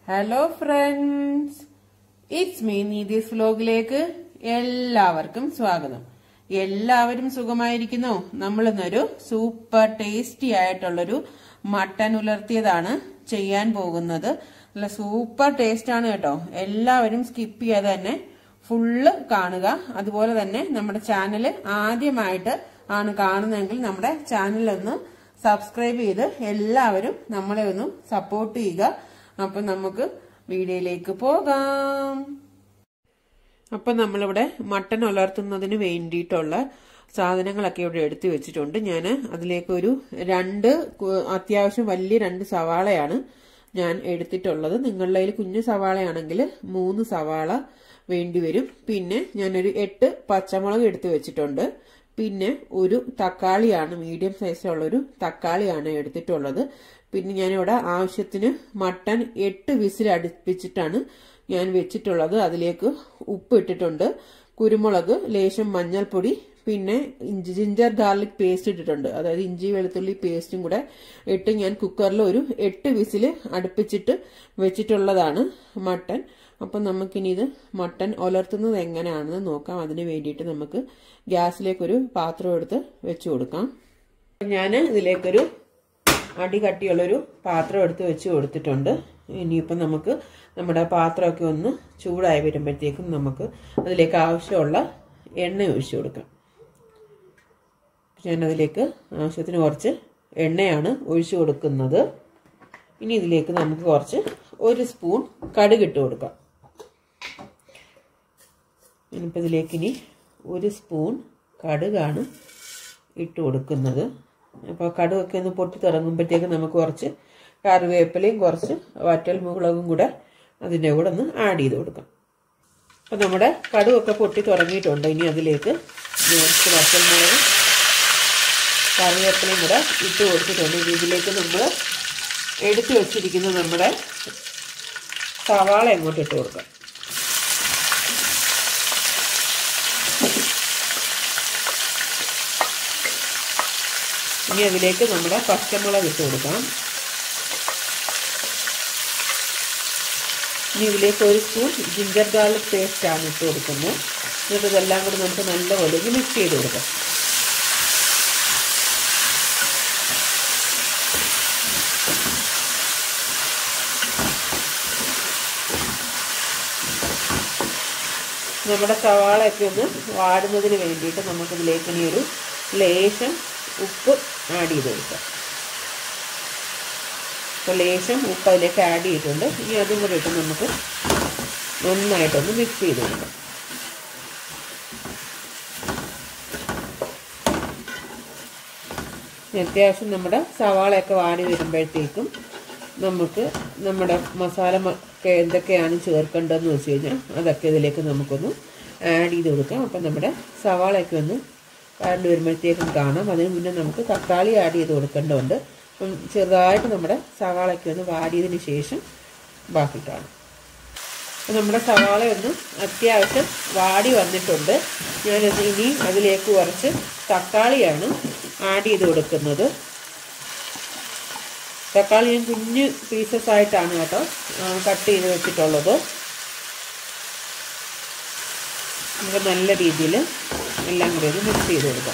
hello friends it's me Neethi's വ്ലോഗിലേക്ക് എല്ലാവർക്കും സ്വാഗതം എല്ലാവരും സുഖമായിരിക്കുന്നോ നമ്മൾ ഇന്നൊരു സൂപ്പർ ടേസ്റ്റി ആയിട്ടുള്ളൊരു മട്ടൻ ഉലർത്തിയതാണ് ചെയ്യാൻ പോകുന്നത് നല്ല സൂപ്പർ ടേസ്റ്റ് ആണ് കേട്ടോ എല്ലാവരും സ്കിപ്പ് ചെയ്യാതെ തന്നെ ഫുള്ള് കാണുക അതുപോലെ തന്നെ നമ്മുടെ ചാനൽ ആദ്യമായിട്ട് ആണ് കാണുന്നതെങ്കിൽ നമ്മുടെ ചാനൽ ഒന്ന് സബ്സ്ക്രൈബ് ചെയ്ത് എല്ലാവരും നമ്മളെ ഒന്ന് സപ്പോർട്ട് ചെയ്യുക അപ്പൊ നമുക്ക് വീഡിയോയിലേക്ക് പോകാം അപ്പൊ നമ്മളിവിടെ മട്ടൻ ഉലർത്തുന്നതിന് വേണ്ടിയിട്ടുള്ള സാധനങ്ങളൊക്കെ ഇവിടെ എടുത്തു വെച്ചിട്ടുണ്ട് ഞാൻ അതിലേക്ക് ഒരു രണ്ട് കു- അത്യാവശ്യം വലിയ രണ്ട് സവാളയാണ് ഞാൻ എടുത്തിട്ടുള്ളത് നിങ്ങളുടെ കയ്യിൽ കുഞ്ഞു സവാളയാണെങ്കിൽ മൂന്ന് സവാള വേണ്ടിവരും പിന്നെ ഞാനൊരു എട്ട് പച്ചമുളക് എടുത്തു വെച്ചിട്ടുണ്ട് പിന്നെ ഒരു തക്കാളിയാണ് മീഡിയം സൈസിലുള്ള ഒരു തക്കാളിയാണ് എടുത്തിട്ടുള്ളത് പിന്നെ ഞാനിവിടെ ആവശ്യത്തിന് മട്ടൻ എട്ട് വിസിൽ അടുപ്പിച്ചിട്ടാണ് ഞാൻ വെച്ചിട്ടുള്ളത് അതിലേക്ക് ഉപ്പ് ഇട്ടിട്ടുണ്ട് കുരുമുളക് ലേശം മഞ്ഞൾപ്പൊടി പിന്നെ ഇഞ്ചി ജിഞ്ചർ ഗാർലിക് പേസ്റ്റ് ഇട്ടിട്ടുണ്ട് അതായത് ഇഞ്ചി വെളുത്തുള്ളി പേസ്റ്റും കൂടെ ഇട്ട് ഞാൻ കുക്കറിൽ ഒരു എട്ട് വിസിൽ അടുപ്പിച്ചിട്ട് വെച്ചിട്ടുള്ളതാണ് മട്ടൻ അപ്പം നമുക്കിനി ഇത് മട്ടൻ ഉലർത്തുന്നത് എങ്ങനെയാണെന്ന് നോക്കാം അതിന് വേണ്ടിയിട്ട് നമുക്ക് ഗ്യാസിലേക്കൊരു പാത്രം എടുത്ത് വെച്ചു കൊടുക്കാം ഞാൻ ഇതിലേക്കൊരു അടി കട്ടിയുള്ളൊരു പാത്രം എടുത്ത് വെച്ച് കൊടുത്തിട്ടുണ്ട് ഇനിയിപ്പം നമുക്ക് നമ്മുടെ പാത്രമൊക്കെ ഒന്ന് ചൂടായി വരുമ്പോഴത്തേക്കും നമുക്ക് അതിലേക്ക് ആവശ്യമുള്ള എണ്ണ ഒഴിച്ചു കൊടുക്കാം ഞാനതിലേക്ക് ആവശ്യത്തിന് കുറച്ച് എണ്ണയാണ് ഒഴിച്ചു കൊടുക്കുന്നത് ഇനി ഇതിലേക്ക് നമുക്ക് കുറച്ച് ഒരു സ്പൂൺ കടുകിട്ട് കൊടുക്കാം ഇനിയിപ്പോൾ ഇതിലേക്ക് ഇനി ഒരു സ്പൂൺ കടുകാണ് ഇട്ട് കൊടുക്കുന്നത് അപ്പോൾ കടുകൊക്കെ ഒന്ന് പൊട്ടി തുടങ്ങുമ്പോഴത്തേക്ക് നമുക്ക് കുറച്ച് കറിവേപ്പിലയും കുറച്ച് വറ്റൽ മുളകും കൂടെ അതിൻ്റെ കൂടെ ഒന്ന് ആഡ് ചെയ്ത് കൊടുക്കാം അപ്പോൾ നമ്മുടെ കടുകൊക്കെ പൊട്ടി തുടങ്ങിയിട്ടുണ്ട് ഇനി അതിലേക്ക് കുറച്ച് വറ്റൽ മുളകും കറിവേപ്പിലയും കൂടെ ഇട്ട് കൊടുത്തിട്ടുണ്ട് ഇനി ഇതിലേക്ക് നമ്മൾ എടുത്തു വെച്ചിരിക്കുന്ന നമ്മുടെ സവാള അങ്ങോട്ട് ഇട്ട് കൊടുക്കാം ഇനി അതിലേക്ക് നമ്മുടെ പച്ചമുളക് ഇട്ട് കൊടുക്കാം ഇനി ഇതിലേക്ക് ഒരു സ്പൂൺ ജിഞ്ചർ ഗാർലിക് പേസ്റ്റ് ആണ് ഇട്ട് കൊടുക്കുന്നത് എന്നിട്ട് ഇതെല്ലാം കൂടി നമുക്ക് നല്ലപോലെ ഒന്ന് മിക്സ് ചെയ്ത് കൊടുക്കാം നമ്മുടെ സവാളയൊക്കെ ഒന്ന് വാടുന്നതിന് വേണ്ടിയിട്ട് നമുക്കിതിലേക്ക് ഇനി ഒരു ലേശം ഉപ്പ് ആഡ് ചെയ്ത് കൊടുക്കാം അപ്പോൾ ലേശം ഉപ്പ് അതിലേക്ക് ആഡ് ചെയ്തിട്ടുണ്ട് ഇനി അതും കൂടി ഇട്ട് നമുക്ക് നന്നായിട്ടൊന്ന് മിക്സ് ചെയ്ത് കൊടുക്കാം അത്യാവശ്യം നമ്മുടെ സവാളയൊക്കെ വാടി വരുമ്പോഴത്തേക്കും നമുക്ക് നമ്മുടെ മസാല ഒക്കെ എന്തൊക്കെയാണ് ചേർക്കേണ്ടതെന്ന് വെച്ച് കഴിഞ്ഞാൽ അതൊക്കെ ഇതിലേക്ക് നമുക്കൊന്ന് ആഡ് ചെയ്ത് കൊടുക്കാം അപ്പം നമ്മുടെ സവാളയൊക്കെ ഒന്ന് ആഡ് വരുമ്പോഴത്തേക്കും കാണാം അതിന് മുന്നേ നമുക്ക് തക്കാളി ആഡ് ചെയ്ത് കൊടുക്കേണ്ടതുണ്ട് അപ്പം ചെറുതായിട്ട് നമ്മുടെ സവാളയൊക്കെ ഒന്ന് വാടിയതിന് ശേഷം ബാക്കി കാണാം അപ്പം നമ്മുടെ സവാള ഒന്ന് അത്യാവശ്യം വാടി വന്നിട്ടുണ്ട് ഞാൻ ഇനി അതിലേക്ക് കുറച്ച് തക്കാളിയാണ് ആഡ് ചെയ്ത് കൊടുക്കുന്നത് തക്കാളി ഞാൻ കുഞ്ഞ് പീസസ് ആയിട്ടാണ് കേട്ടോ കട്ട് ചെയ്ത് വെച്ചിട്ടുള്ളത് നമുക്ക് നല്ല രീതിയിൽ എല്ലാം കൂടി ഒന്ന് മിക്സ് ചെയ്ത് കൊടുക്കാം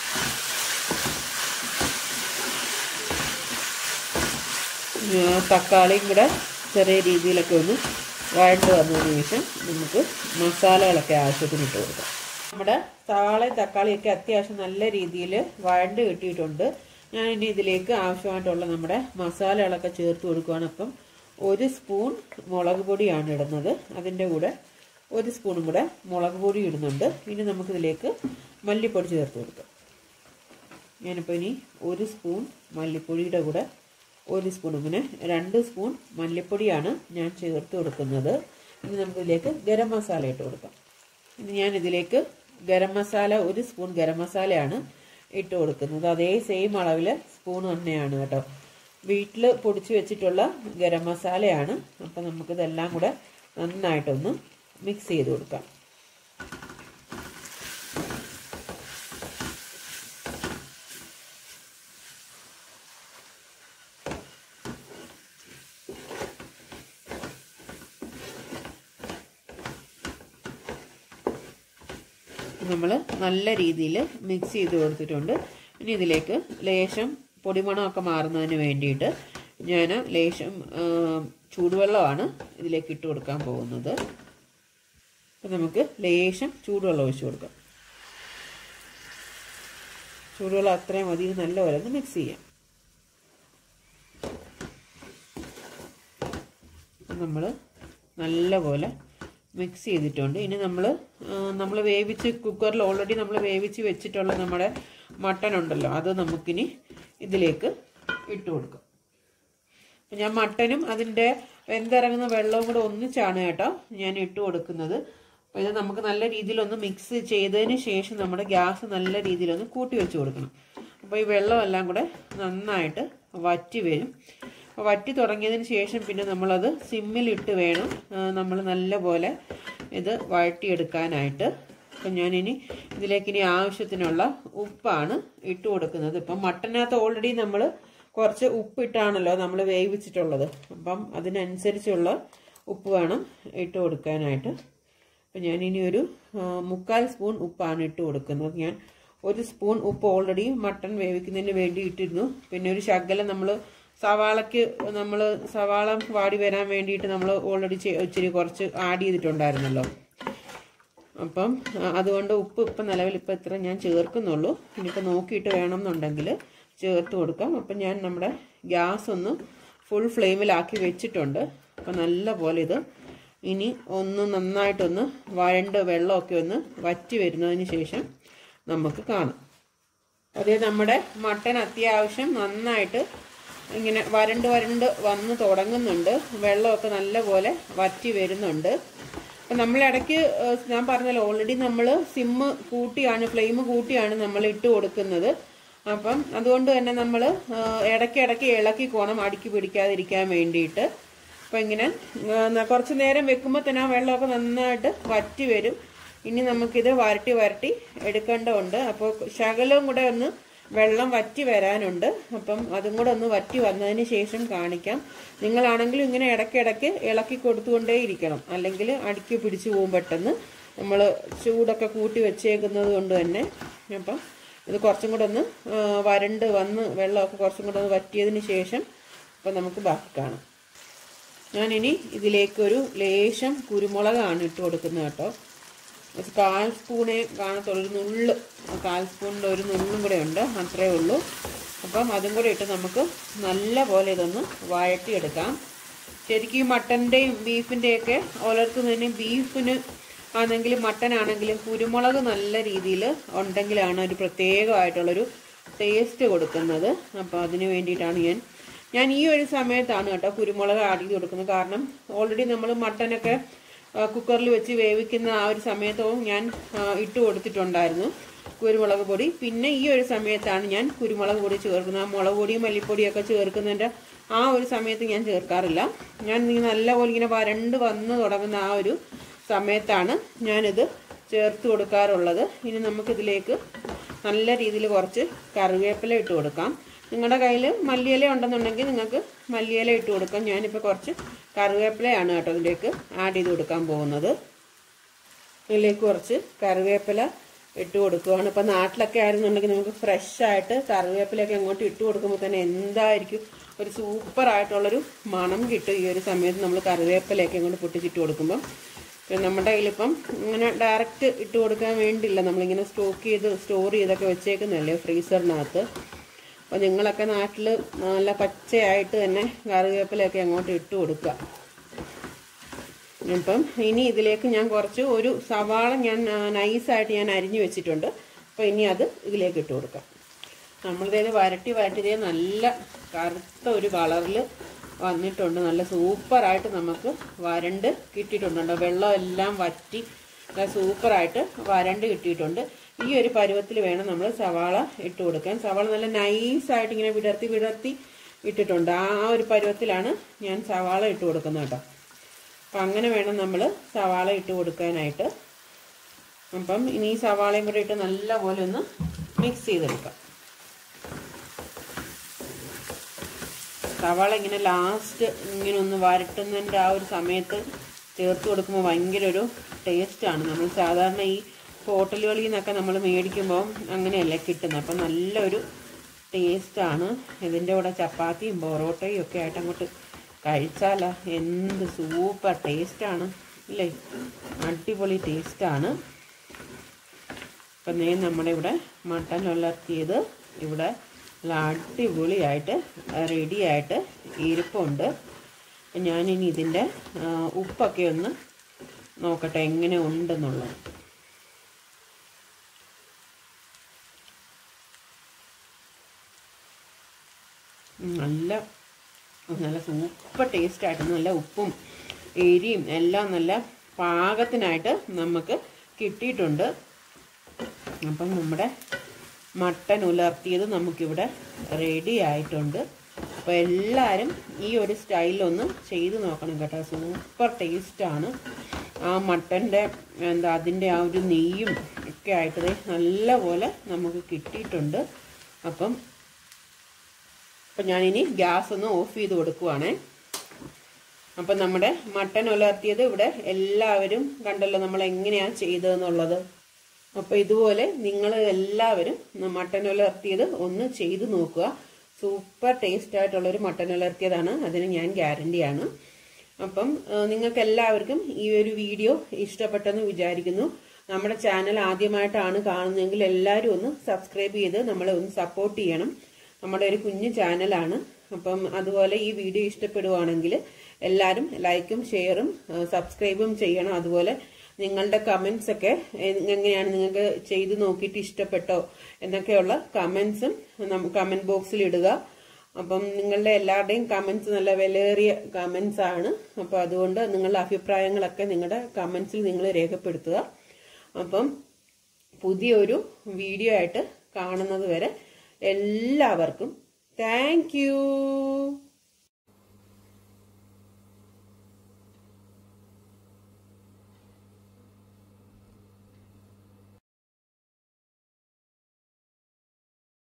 തക്കാളിയും കൂടെ ചെറിയ രീതിയിലൊക്കെ ഒന്ന് വഴണ്ട് വന്നതിന് ശേഷം നമുക്ക് മസാലകളൊക്കെ ആവശ്യത്തിന് ഇട്ട് കൊടുക്കാം നമ്മുടെ സവാളയും തക്കാളിയൊക്കെ അത്യാവശ്യം നല്ല രീതിയിൽ വഴണ്ട് കിട്ടിയിട്ടുണ്ട് ഞാൻ ഇനി ഇതിലേക്ക് ആവശ്യമായിട്ടുള്ള നമ്മുടെ മസാലകളൊക്കെ ചേർത്ത് കൊടുക്കുകയാണ് അപ്പം ഒരു സ്പൂൺ മുളക് പൊടിയാണ് ഇടുന്നത് അതിൻ്റെ കൂടെ ഒരു സ്പൂണും കൂടെ മുളക് പൊടി ഇടുന്നുണ്ട് ഇനി നമുക്കിതിലേക്ക് മല്ലിപ്പൊടി ചേർത്ത് കൊടുക്കാം ഞാനിപ്പോൾ ഇനി ഒരു സ്പൂൺ മല്ലിപ്പൊടിയുടെ കൂടെ ഒരു സ്പൂൺ ഇങ്ങനെ രണ്ട് സ്പൂൺ മല്ലിപ്പൊടിയാണ് ഞാൻ ചേർത്ത് കൊടുക്കുന്നത് ഇനി നമുക്കിതിലേക്ക് ഗരം മസാല ഇട്ട് കൊടുക്കാം ഇനി ഞാൻ ഇതിലേക്ക് ഗരം മസാല ഒരു സ്പൂൺ ഗരം മസാലയാണ് ഇട്ട് കൊടുക്കുന്നത് അതേ സെയിം അളവിൽ സ്പൂൺ തന്നെയാണ് കേട്ടോ വീട്ടിൽ പൊടിച്ച് വെച്ചിട്ടുള്ള ഗരം മസാലയാണ് അപ്പം നമുക്കിതെല്ലാം കൂടെ നന്നായിട്ടൊന്ന് മിക്സ് ചെയ്ത് കൊടുക്കാം നമ്മൾ നല്ല രീതിയിൽ മിക്സ് ചെയ്ത് കൊടുത്തിട്ടുണ്ട് ഇനി ഇതിലേക്ക് ലേശം പൊടിമണമൊക്കെ മാറുന്നതിന് വേണ്ടിയിട്ട് ഞാൻ ലേശം ആ, ചൂടുവെള്ളമാണ് ഇതിലേക്ക് ഇട്ട് കൊടുക്കാൻ പോകുന്നത് അപ്പം നമുക്ക് ലേശം ചൂടുവെള്ളം ഒഴിച്ച് കൊടുക്കാം ചൂടുവെള്ളം അത്രയും മതി ഇത് നല്ലപോലെ ഒന്ന് മിക്സ് ചെയ്യാം നമ്മൾ നല്ലപോലെ മിക്സ് ചെയ്തിട്ടുണ്ട് ഇനി നമ്മൾ നമ്മൾ വേവിച്ച് കുക്കറിൽ ഓൾറെഡി നമ്മൾ വേവിച്ച് വെച്ചിട്ടുള്ള നമ്മുടെ മട്ടൺ ഉണ്ടല്ലോ അത് നമുക്കിനി ഇതിലേക്ക് ഇട്ട് കൊടുക്കാം അപ്പം ഞാൻ മട്ടനും അതിൻ്റെ വെന്തിറങ്ങുന്ന വെള്ളവും കൂടെ ഒന്നിച്ചാണ് കേട്ടോ ഞാൻ ഇട്ട് കൊടുക്കുന്നത് അപ്പോൾ ഇത് നമുക്ക് നല്ല രീതിയിലൊന്ന് മിക്സ് ചെയ്തതിന് ശേഷം നമ്മുടെ ഗ്യാസ് നല്ല രീതിയിലൊന്ന് കൂട്ടി വെച്ച് കൊടുക്കണം അപ്പോൾ ഈ വെള്ളമെല്ലാം കൂടെ നന്നായിട്ട് വറ്റി വരും അപ്പോൾ വറ്റി തുടങ്ങിയതിന് ശേഷം പിന്നെ നമ്മളത് സിമ്മിലിട്ട് വേണം നമ്മൾ നല്ലപോലെ ഇത് വഴറ്റിയെടുക്കാനായിട്ട് അപ്പം ഞാനിനി ഇതിലേക്ക് ഇനി ആവശ്യത്തിനുള്ള ഉപ്പാണ് ഇട്ട് കൊടുക്കുന്നത് ഇപ്പം മട്ടനകത്ത് ഓൾറെഡി നമ്മൾ കുറച്ച് ഉപ്പിട്ടാണല്ലോ നമ്മൾ വേവിച്ചിട്ടുള്ളത് അപ്പം അതിനനുസരിച്ചുള്ള ഉപ്പ് വേണം ഇട്ട് കൊടുക്കാനായിട്ട് അപ്പം ഞാനിനി ഒരു ആ, മുക്കാൽ സ്പൂൺ ഉപ്പാണ് ഇട്ട് കൊടുക്കുന്നത് ഞാൻ ഒരു സ്പൂൺ ഉപ്പ് ഓൾറെഡി മട്ടൺ വേവിക്കുന്നതിന് വേണ്ടി ഇട്ടിരുന്നു പിന്നെ ഒരു ശകലം നമ്മൾ സവാളയ്ക്ക് നമ്മൾ സവാള വാടി വരാൻ വേണ്ടിയിട്ട് നമ്മൾ ഓൾറെഡി ഇച്ചിരി കുറച്ച് ആഡ് ചെയ്തിട്ടുണ്ടായിരുന്നല്ലോ അപ്പം ആ, അതുകൊണ്ട് ഉപ്പ് ഇപ്പം നിലവിൽ ഇപ്പം ഇത്ര ഞാൻ ചേർക്കുന്നുള്ളൂ ഇനിയിപ്പോൾ നോക്കിയിട്ട് വേണം എന്നുണ്ടെങ്കിൽ ചേർത്ത് കൊടുക്കാം അപ്പം ഞാൻ നമ്മുടെ ഗ്യാസ് ഒന്ന് ഫുൾ ഫ്ലെയിമിലാക്കി വെച്ചിട്ടുണ്ട് അപ്പം നല്ല പോലെ ഇത് ഇനി ഒന്ന് നന്നായിട്ടൊന്ന് വഴണ്ട് വെള്ളമൊക്കെ ഒന്ന് വറ്റി വരുന്നതിന് ശേഷം നമുക്ക് കാണാം അതേ നമ്മുടെ മട്ടൻ അത്യാവശ്യം നന്നായിട്ട് ഇങ്ങനെ വരണ്ട് വരണ്ട് വന്ന് തുടങ്ങുന്നുണ്ട് വെള്ളമൊക്കെ നല്ലപോലെ വറ്റി വരുന്നുണ്ട് അപ്പം നമ്മൾ ഇടയ്ക്ക് ഏഹ്, ഞാൻ പറഞ്ഞല്ലോ ഓൾറെഡി നമ്മൾ സിമ്മ് കൂട്ടിയാണ് ഫ്ലെയിം കൂട്ടിയാണ് നമ്മൾ ഇട്ട് കൊടുക്കുന്നത് അപ്പം അതുകൊണ്ട് തന്നെ നമ്മൾ ഇടയ്ക്ക് ഇടയ്ക്ക് ഇളക്കി കോണം അടുക്കി പിടിക്കാതിരിക്കാൻ വേണ്ടിയിട്ട് അപ്പം ഇങ്ങനെ ഏഹ്, കുറച്ച് നേരം വെക്കുമ്പോൾ തന്നെ ആ വെള്ളമൊക്കെ നന്നായിട്ട് വറ്റി വരും ഇനി നമുക്കിത് വരട്ടി വരട്ടി എടുക്കേണ്ടതുണ്ട് അപ്പോൾ ശകലവും കൂടെ ഒന്ന് വെള്ളം വറ്റി വരാനുണ്ട് അപ്പം അതും കൂടെ ഒന്ന് വറ്റി വന്നതിന് ശേഷം കാണിക്കാം നിങ്ങളാണെങ്കിലും ഇങ്ങനെ ഇടയ്ക്കിടയ്ക്ക് ഇളക്കി കൊടുത്തുകൊണ്ടേ ഇരിക്കണം അല്ലെങ്കിൽ അടുക്കി പിടിച്ചു പോകും പെട്ടെന്ന് നമ്മൾ ചൂടൊക്കെ കൂട്ടി വെച്ചേക്കുന്നത് കൊണ്ട് തന്നെ അപ്പം ഇത് കുറച്ചും കൂടെ ഒന്ന് ആ, വരണ്ട് വന്ന് വെള്ളമൊക്കെ കുറച്ചും കൂടെ ഒന്ന് വറ്റിയതിന് ശേഷം അപ്പം നമുക്ക് ബാക്കി കാണാം ഞാനിനി ഇതിലേക്കൊരു ലേശം കുരുമുളകാണ് ഇട്ട് കൊടുക്കുന്നത് കേട്ടോ ഒരു കാൽ സ്പൂണേ കാണത്തുള്ളൂ ഒരു നുള്ള് കാൽ സ്പൂണിൻ്റെ ഒരു നുള്ളും കൂടെ ഉണ്ട് അത്രേ ഉള്ളൂ അപ്പം അതും കൂടെ ഇട്ട് നമുക്ക് നല്ല പോലെ ഇതൊന്ന് വഴറ്റിയെടുക്കാം ശരിക്കും ഈ മട്ടൻ്റെയും ബീഫിൻ്റെയൊക്കെ വളർത്തുന്നതിന് ബീഫിന് ആണെങ്കിലും മട്ടൻ ആണെങ്കിലും കുരുമുളക് നല്ല രീതിയിൽ ഉണ്ടെങ്കിലാണ് ഒരു പ്രത്യേകമായിട്ടുള്ളൊരു ടേസ്റ്റ് കൊടുക്കുന്നത് അപ്പോൾ അതിന് വേണ്ടിയിട്ടാണ് ഞാൻ ഞാൻ ഈ ഒരു സമയത്താണ് കേട്ടോ കുരുമുളക് ആഡ് ചെയ്ത് കൊടുക്കുന്നത് കാരണം ഓൾറെഡി നമ്മൾ മട്ടനൊക്കെ ആ, കുക്കറിൽ വെച്ച് വേവിക്കുന്ന ആ ഒരു സമയത്തവും ഞാൻ ആ, ഇട്ട് കൊടുത്തിട്ടുണ്ടായിരുന്നു കുരുമുളക് പൊടി പിന്നെ ഈ ഒരു സമയത്താണ് ഞാൻ കുരുമുളക് പൊടി ചേർക്കുന്നത് ആ മുളക് പൊടിയും മല്ലിപ്പൊടിയൊക്കെ ചേർക്കുന്നതിൻ്റെ ആ ഒരു സമയത്ത് ഞാൻ ചേർക്കാറില്ല ഞാൻ ഈ നല്ലപോലെ ഇങ്ങനെ വരണ്ട് വന്ന് തുടങ്ങുന്ന ആ ഒരു സമയത്താണ് ഞാനിത് ചേർത്ത് കൊടുക്കാറുള്ളത് ഇനി നമുക്കിതിലേക്ക് നല്ല രീതിയിൽ കുറച്ച് കറിവേപ്പില ഇട്ട് കൊടുക്കാം നിങ്ങളുടെ കയ്യിൽ മല്ലിയില ഉണ്ടെന്നുണ്ടെങ്കിൽ നിങ്ങൾക്ക് മല്ലിയില ഇട്ട് കൊടുക്കാം ഞാനിപ്പോൾ കുറച്ച് കറിവേപ്പിലയാണ് കേട്ടോ ഇതിലേക്ക് ആഡ് ചെയ്ത് കൊടുക്കാൻ പോകുന്നത് ഇതിലേക്ക് കുറച്ച് കറിവേപ്പില ഇട്ട് കൊടുക്കുകയാണ് ഇപ്പം നാട്ടിലൊക്കെ ആയിരുന്നുണ്ടെങ്കിൽ നമുക്ക് ഫ്രഷ് ആയിട്ട് കറിവേപ്പിലയൊക്കെ അങ്ങോട്ട് ഇട്ട് കൊടുക്കുമ്പോൾ തന്നെ എന്തായിരിക്കും ഒരു സൂപ്പർ ആയിട്ടുള്ളൊരു മണം കിട്ടും ഈ ഒരു സമയത്ത് നമ്മൾ കറിവേപ്പിലയൊക്കെ അങ്ങോട്ട് പൊട്ടിച്ചിട്ട് കൊടുക്കുമ്പം പിന്നെ നമ്മുടെ കയ്യിലിപ്പം ഇങ്ങനെ ഡയറക്റ്റ് ഇട്ട് കൊടുക്കാൻ വേണ്ടിയില്ല നമ്മളിങ്ങനെ സ്റ്റോക്ക് ചെയ്ത് സ്റ്റോർ ചെയ്തൊക്കെ വെച്ചേക്കുന്നതല്ലേ ഫ്രീസറിനകത്ത് അപ്പോൾ നിങ്ങളൊക്കെ നാട്ടിൽ നല്ല പച്ചയായിട്ട് തന്നെ കറിവേപ്പിലയൊക്കെ അങ്ങോട്ട് ഇട്ട് കൊടുക്കുക ഇപ്പം ഇനി ഇതിലേക്ക് ഞാൻ കുറച്ച് ഒരു സവാള ഞാൻ ആ, നൈസായിട്ട് ഞാൻ അരിഞ്ഞു വെച്ചിട്ടുണ്ട് അപ്പോൾ ഇനി അത് ഇതിലേക്ക് ഇട്ട് കൊടുക്കാം നമ്മളിതേത് വരട്ടി വരട്ടിയതേ നല്ല കറുത്ത ഒരു കളറിൽ വന്നിട്ടുണ്ട് നല്ല സൂപ്പറായിട്ട് നമുക്ക് വരണ്ട് കിട്ടിയിട്ടുണ്ട് വെള്ളം എല്ലാം വറ്റി നല്ല സൂപ്പറായിട്ട് വരണ്ട് കിട്ടിയിട്ടുണ്ട് ഈ ഒരു പരുവത്തിൽ വേണം നമ്മൾ സവാള ഇട്ട് കൊടുക്കാൻ സവാള നല്ല നൈസായിട്ട് ഇങ്ങനെ വിടർത്തി വിടർത്തി ഇട്ടിട്ടുണ്ട് ആ ഒരു പരുവത്തിലാണ് ഞാൻ സവാള ഇട്ട് കൊടുക്കുന്നത് കേട്ടോ അപ്പം അങ്ങനെ വേണം നമ്മൾ സവാള ഇട്ട് കൊടുക്കാനായിട്ട് അപ്പം ഇനി ഈ സവാളയും കൂടെ ഇട്ട് നല്ലപോലെ ഒന്ന് മിക്സ് ചെയ്തെടുക്കാം സവാള ഇങ്ങനെ ലാസ്റ്റ് ഇങ്ങനെ ഒന്ന് വരട്ടുന്നതിൻ്റെ ആ ഒരു സമയത്ത് ചേർത്ത് കൊടുക്കുമ്പോൾ ഭയങ്കര ഒരു ടേസ്റ്റാണ് നമ്മൾ സാധാരണ ഈ ഹോട്ടലുകളിൽ നിന്നൊക്കെ നമ്മൾ മേടിക്കുമ്പോൾ അങ്ങനെയല്ലേ കിട്ടുന്നത് അപ്പം നല്ലൊരു ടേസ്റ്റാണ് ഇതിൻ്റെ കൂടെ ചപ്പാത്തിയും പൊറോട്ടയും ഒക്കെ ആയിട്ട് അങ്ങോട്ട് കഴിച്ചാൽ എന്ത് സൂപ്പർ ടേസ്റ്റാണ് ഇല്ലേ അടിപൊളി ടേസ്റ്റാണ് അപ്പം നേ നമ്മുടെ ഇവിടെ മട്ടൻ ഉലർത്തിയത് ഇവിടെ നല്ല അടിപൊളിയായിട്ട് റെഡിയായിട്ട് ഇരിപ്പുണ്ട് ഞാനിനി ഇതിൻ്റെ ആ, ഉപ്പൊക്കെ ഒന്ന് നോക്കട്ടെ എങ്ങനെ ഉണ്ടെന്നുള്ളത് ഉം, നല്ല നല്ല സൂപ്പർ ടേസ്റ്റ് ആയിട്ട് നല്ല ഉപ്പും എരിയും എല്ലാം നല്ല പാകത്തിനായിട്ട് നമുക്ക് കിട്ടിയിട്ടുണ്ട് അപ്പം നമ്മുടെ മട്ടൻ ഉലർത്തിയത് നമുക്കിവിടെ റെഡി ആയിട്ടുണ്ട് അപ്പോൾ എല്ലാവരും ഈ ഒരു സ്റ്റൈലൊന്ന് ചെയ്ത് നോക്കണം കേട്ടോ സൂപ്പർ ടേസ്റ്റാണ് ആ മട്ടൻ്റെ എന്താ അതിൻ്റെ ആ ഒരു നെയ്യും ഒക്കെ ആയിട്ട് ദേ നല്ലപോലെ നമുക്ക് കിട്ടിയിട്ടുണ്ട് അപ്പം അപ്പം ഞാനിനി ഗ്യാസ് ഒന്ന് ഓഫ് ചെയ്ത് കൊടുക്കുവാണേ അപ്പം നമ്മുടെ മട്ടൻ ഉലർത്തിയത് ഇവിടെ എല്ലാവരും കണ്ടല്ലോ നമ്മൾ എങ്ങനെയാണ് ചെയ്തതെന്നുള്ളത് അപ്പോൾ ഇതുപോലെ നിങ്ങൾ എല്ലാവരും മട്ടൻ ഉലർത്തിയത് ഒന്ന് ചെയ്തു നോക്കുക സൂപ്പർ ടേസ്റ്റ് ആയിട്ടുള്ളൊരു മട്ടൻ ഉലർത്തിയതാണ് അതിന് ഞാൻ ഗ്യാരണ്ടിയാണ് അപ്പം നിങ്ങൾക്ക് എല്ലാവർക്കും ഈ ഒരു വീഡിയോ ഇഷ്ടപ്പെട്ടെന്ന് വിചാരിക്കുന്നു നമ്മുടെ ചാനൽ ആദ്യമായിട്ടാണ് കാണുന്നതെങ്കിൽ എല്ലാവരും ഒന്ന് സബ്സ്ക്രൈബ് ചെയ്ത് നമ്മളെ ഒന്ന് സപ്പോർട്ട് ചെയ്യണം നമ്മുടെ ഒരു കുഞ്ഞു ചാനലാണ് അപ്പം അതുപോലെ ഈ വീഡിയോ ഇഷ്ടപ്പെടുവാണെങ്കിൽ എല്ലാവരും ലൈക്കും ഷെയറും സബ്സ്ക്രൈബും ചെയ്യണം അതുപോലെ നിങ്ങളുടെ കമന്റ്സ് ഒക്കെ എങ്ങനെയാണ് നിങ്ങൾക്ക് ചെയ്തു നോക്കിയിട്ട് ഇഷ്ടപ്പെട്ടോ എന്നൊക്കെയുള്ള കമന്റ്സും കമന്റ് ബോക്സിൽ ഇടുക അപ്പം നിങ്ങളുടെ എല്ലാവരുടെയും കമന്റ്സ് നല്ല വിലയേറിയ കമന്റ്സ് ആണ് അപ്പം അതുകൊണ്ട് നിങ്ങളുടെ അഭിപ്രായങ്ങളൊക്കെ നിങ്ങളുടെ കമന്റ്സിൽ നിങ്ങൾ രേഖപ്പെടുത്തുക അപ്പം പുതിയൊരു വീഡിയോ ആയിട്ട് കാണുന്നത് വരെ എല്ലാവർക്കും താങ്ക്